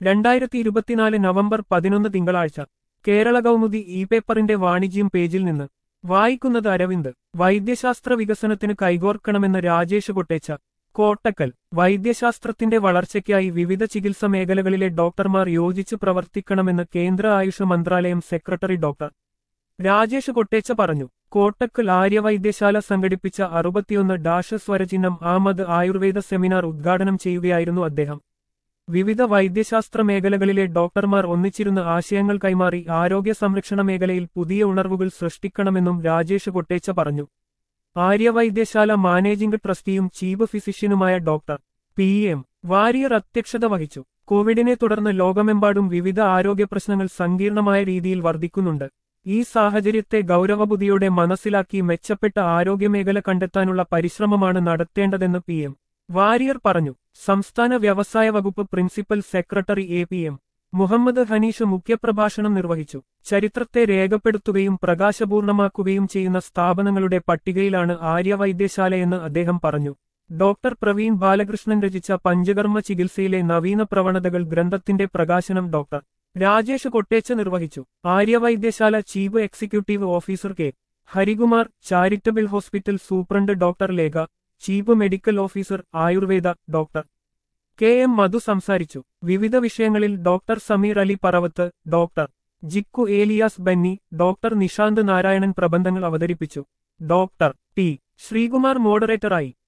രണ്ടായിരത്തി ഇരുപത്തിനാല് നവംബർ പതിനൊന്ന് തിങ്കളാഴ്ച കേരള കൗമുദി ഇ പേപ്പറിന്റെ വാണിജ്യം പേജിൽ നിന്ന് വായിക്കുന്നത് അരവിന്ദ് വൈദ്യശാസ്ത്ര വികസനത്തിന് കൈകോർക്കണമെന്ന് രാജേഷ് കൊട്ടേച്ച കോട്ടക്കൽ വൈദ്യശാസ്ത്രത്തിന്റെ വളർച്ചയ്ക്കായി വിവിധ ചികിത്സ മേഖലകളിലെ ഡോക്ടർമാർ യോജിച്ച് പ്രവർത്തിക്കണമെന്ന് കേന്ദ്ര ആയുഷ് മന്ത്രാലയം സെക്രട്ടറി ഡോക്ടർ രാജേഷ് കൊട്ടേച്ച പറഞ്ഞു കോട്ടക്കൽ ആര്യവൈദ്യശാല സംഘടിപ്പിച്ച അറുപത്തിയൊന്ന് ഡാഷ് സ്വരചിഹ്നം ആമത് ആയുർവേദ സെമിനാർ ഉദ്ഘാടനം ചെയ്യുകയായിരുന്നു അദ്ദേഹം വിവിധ വൈദ്യശാസ്ത്ര മേഖലകളിലെ ഡോക്ടർമാർ ഒന്നിച്ചിരുന്ന് ആശയങ്ങൾ കൈമാറി ആരോഗ്യ സംരക്ഷണ മേഖലയിൽ പുതിയ ഉണർവുകൾ സൃഷ്ടിക്കണമെന്നും രാജേഷ് കൊട്ടേച്ച പറഞ്ഞു ആര്യവൈദ്യശാല മാനേജിംഗ് ട്രസ്റ്റിയും ചീഫ് ഫിസിഷ്യനുമായ ഡോക്ടർ പി എം വാരിയർ അധ്യക്ഷത വഹിച്ചു കോവിഡിനെ തുടർന്ന് ലോകമെമ്പാടും വിവിധ ആരോഗ്യ പ്രശ്നങ്ങൾ സങ്കീർണമായ രീതിയിൽ വർദ്ധിക്കുന്നുണ്ട് ഈ സാഹചര്യത്തെ ഗൗരവബുദ്ധിയോടെ മനസ്സിലാക്കി മെച്ചപ്പെട്ട ആരോഗ്യമേഖല കണ്ടെത്താനുള്ള പരിശ്രമമാണ് നടത്തേണ്ടതെന്ന് പി എം വാരിയർ പറഞ്ഞു സംസ്ഥാന വ്യവസായ വകുപ്പ് principal secretary A P M Muhammad Hanish മുഖ്യപ്രഭാഷണം നിർവഹിച്ചു ചരിത്രത്തെ രേഖപ്പെടുത്തുകയും പ്രകാശപൂർണമാക്കുകയും ചെയ്യുന്ന സ്ഥാപനങ്ങളുടെ പട്ടികയിലാണ് ആര്യവൈദ്യശാലയെന്ന് അദ്ദേഹം പറഞ്ഞു ഡോക്ടർ പ്രവീൺ ബാലകൃഷ്ണൻ രചിച്ച പഞ്ചകർമ്മ ചികിത്സയിലെ നവീന പ്രവണതകൾ ഗ്രന്ഥത്തിന്റെ പ്രകാശനം ഡോക്ടർ രാജേഷ് കൊട്ടേച്ച നിർവഹിച്ചു Aryavaidyasala chief executive officer K Harikumar charitable hospital superintendent doctor Lekha chief medical officer Ayurveda doctor K M Madhu സംസാരിച്ചു വിവിധ വിഷയങ്ങളിൽ doctor Sameer Ali Paravath doctor Jikku Elias Benny doctor Nishanth Narayanan പ്രബന്ധങ്ങൾ അവതരിപ്പിച്ചു ഡോക്ടർ ടി ശ്രീകുമാർ മോഡറേറ്ററായി